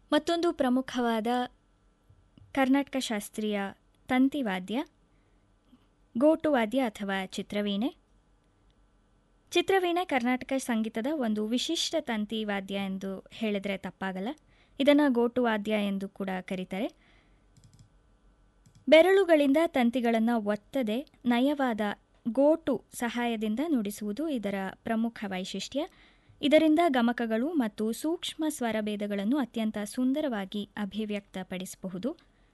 ಮತ್ತೊಂದು ಪ್ರಮುಖವಾದ ಕರ್ನಾಟಕ ಶಾಸ್ತ್ರೀಯ ತಂತಿವಾದ್ಯ ಗೋಟು ವಾದ್ಯ ಅಥವಾ ಚಿತ್ರವೀಣೆ ಚಿತ್ರವೀಣೆ ಕರ್ನಾಟಕ ಸಂಗೀತದ ಒಂದು ವಿಶಿಷ್ಟ ತಂತಿ ವಾದ್ಯ ಎಂದು ಹೇಳಿದರೆ ತಪ್ಪಾಗಲ್ಲ ಇದನ್ನು ಗೋಟು ವಾದ್ಯ ಎಂದು ಕೂಡ ಕರೀತಾರೆ ಬೆರಳುಗಳಿಂದ ತಂತಿಗಳನ್ನು ಒತ್ತದೆ ನಯವಾದ ಗೋಟು ಸಹಾಯದಿಂದ ನುಡಿಸುವುದು ಇದರ ಪ್ರಮುಖ ವೈಶಿಷ್ಟ್ಯ ಇದರಿಂದ ಗಮಕಗಳು ಮತ್ತು ಸೂಕ್ಷ್ಮ ಸ್ವರಭೇದಗಳನ್ನು ಅತ್ಯಂತ ಸುಂದರವಾಗಿ ಅಭಿವ್ಯಕ್ತಪಡಿಸಬಹುದು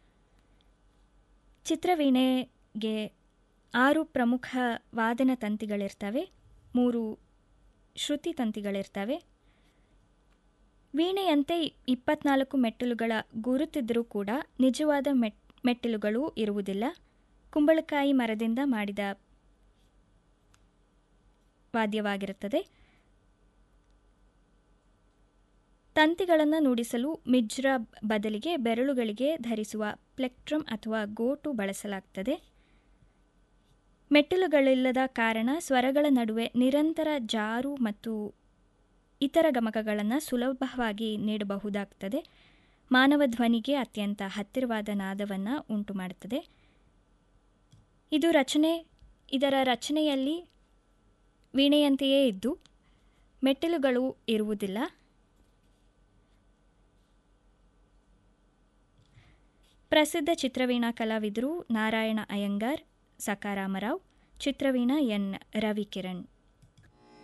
ಚಿತ್ರವೀಣೆಗೆ ಆರು ಪ್ರಮುಖ ವಾದನ ತಂತಿಗಳಿರ್ತವೆ ಮೂರು ಶ್ರುತಿ ತಂತಿಗಳಿರ್ತವೆ ವೀಣೆಯಂತೆ ಇಪ್ಪತ್ನಾಲ್ಕು ಮೆಟ್ಟಿಲುಗಳ ಗುರುತಿದ್ದರೂ ಕೂಡ ನಿಜವಾದ ಮೆಟ್ ಮೆಟ್ಟಿಲುಗಳು ಇರುವುದಿಲ್ಲ ಕುಂಬಳಕಾಯಿ ಮರದಿಂದ ಮಾಡಿದ ವಾದ್ಯವಾಗಿರುತ್ತದೆ ತಂತಿಗಳನ್ನು ನುಡಿಸಲು ಮಿಜ್ರ ಬದಲಿಗೆ ಬೆರಳುಗಳಿಗೆ ಧರಿಸುವ ಪ್ಲೆಕ್ಟ್ರಮ್ ಅಥವಾ ಗೋಟು ಬಳಸಲಾಗ್ತದೆ ಮೆಟ್ಟಿಲುಗಳಿಲ್ಲದ ಕಾರಣ ಸ್ವರಗಳ ನಡುವೆ ನಿರಂತರ ಜಾರು ಮತ್ತು ಇತರ ಗಮಕಗಳನ್ನು ಸುಲಭವಾಗಿ ನೀಡಬಹುದಾಗ್ತದೆ ಮಾನವ ಧ್ವನಿಗೆ ಅತ್ಯಂತ ಹತ್ತಿರವಾದ ನಾದವನ್ನು ಉಂಟು ಮಾಡುತ್ತದೆ ಇದು ರಚನೆ ಇದರ ರಚನೆಯಲ್ಲಿ ವೀಣೆಯಂತೆಯೇ ಇದ್ದು ಮೆಟ್ಟಿಲುಗಳು ಇರುವುದಿಲ್ಲ ಪ್ರಸಿದ್ಧ ಚಿತ್ರವೀಣಾ ಕಲಾವಿದರು ನಾರಾಯಣ ಅಯ್ಯಂಗಾರ್ ಸಕಾರಾಮರಾವ್ ಚಿತ್ರವೀಣಾ ಎನ್ ರವಿಕಿರಣ್